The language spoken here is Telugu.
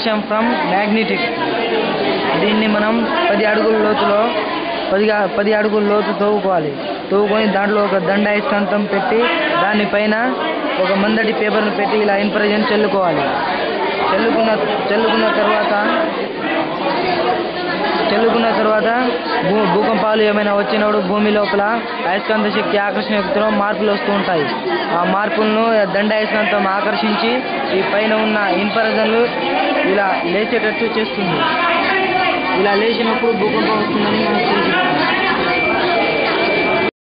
పొటేషియం ఫ్రమ్ మ్యాగ్నెటిక్ దీన్ని మనం పది అడుగుల లోతులో పదిగా పది అడుగుల లోతు తవ్వుకోవాలి తవ్వుకొని దాంట్లో ఒక దండ అయస్కాంతం పెట్టి దానిపైన ఒక మందటి పేపర్ను పెట్టి ఇలా ఇన్ఫ్రజన్ చల్లుకోవాలి చల్లుకున్న చల్లుకున్న తర్వాత చల్లుకున్న తర్వాత భూ భూకంపాలు ఏమైనా వచ్చినప్పుడు భూమి లోపల అయస్కాంత శక్తి ఆకర్షణ శక్తిలో మార్పులు వస్తూ ఉంటాయి ఆ మార్పులను దండ అయస్కాంతం ఆకర్షించి ఈ పైన ఉన్న ఇన్ఫ్రాజన్లు ఇలా లేచేటట్టు చేస్తుంది ఇలా లేచినప్పుడు భూకంపం వస్తుందని మనకు తెలుసు